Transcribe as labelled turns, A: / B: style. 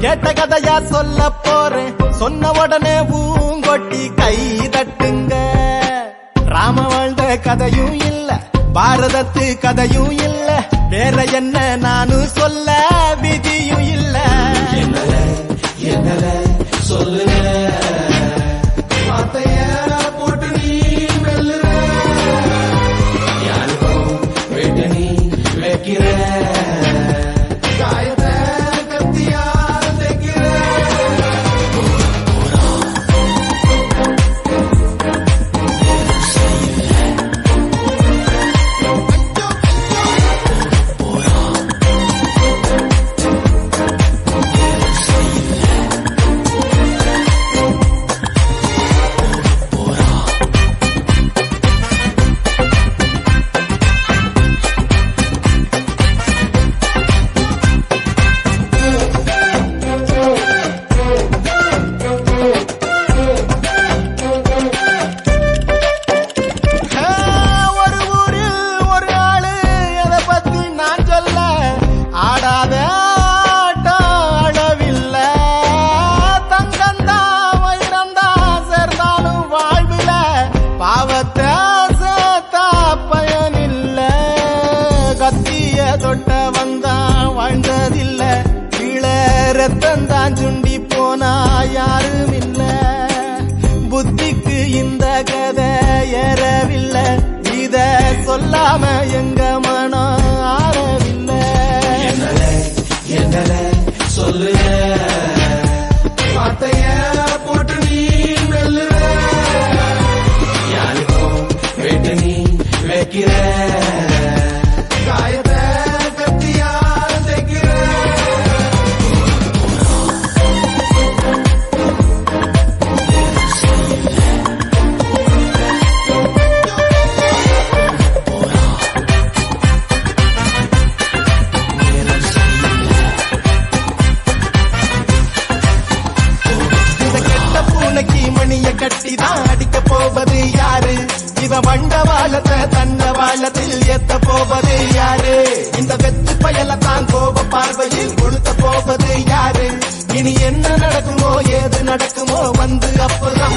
A: கேட்ட கதையா சொல்ல போறேன் சொன்ன உடனே ஊங்கொட்டி கை தட்டுங்க ராம வாழ்ந்த கதையும் இல்ல பாரதத்து கதையும் இல்ல வேற என்ன நானும் சொல்ல விதியும் இல்ல
B: என்னல சொல்லுங்க வார்த்தைய போட்டு நீ மெல்லுற யாருக்கும் வெட்டு நீ வைக்கிற காயத்தை கத்தியால் தைக்கிற
A: ஆ, ஒரு ஊரில் ஒரு ஆளு எதை பத்தி நான் சொல்ல ஆடாத ஆட்டம் அளவில்ல தங்கந்தா வைரந்தா சேர்ந்தாலும் வாழ்வில பாவத்தை சேர்த்தா பயனில்ல கத்திய தொட்ட வந்தா வாழ்ந்ததில்ல கீழே ரத்தம் தான் சுண்டி போனா யாரும் இல்ல புத்திக்கு இந்த கதை ஏறவில்லை இத சொல்லாம எங்க மனம் ஆறவில்லை
B: என்னல என்னல சொல்லுங்க வார்த்தைய போட்டு நீ மெல்லுற யாருக்கும் வெட்டு நீ வைக்கிற காயத்தை கத்தியால் தைக்கிற
A: இந்த கெட்ட பூனைக்கு மணிய கட்டி தான் அடிக்க போவது யாரு இவன் வண்ட வாழத்தை தன்ன வாழத்தில் ஏத்த போவது யாரு இந்த வெத்து பயல தான் கோப பார்வையில் கொளுத்த போவது யாரு இனி என்ன நடக்குமோ ஏது நடக்குமோ வந்து அப்பதான்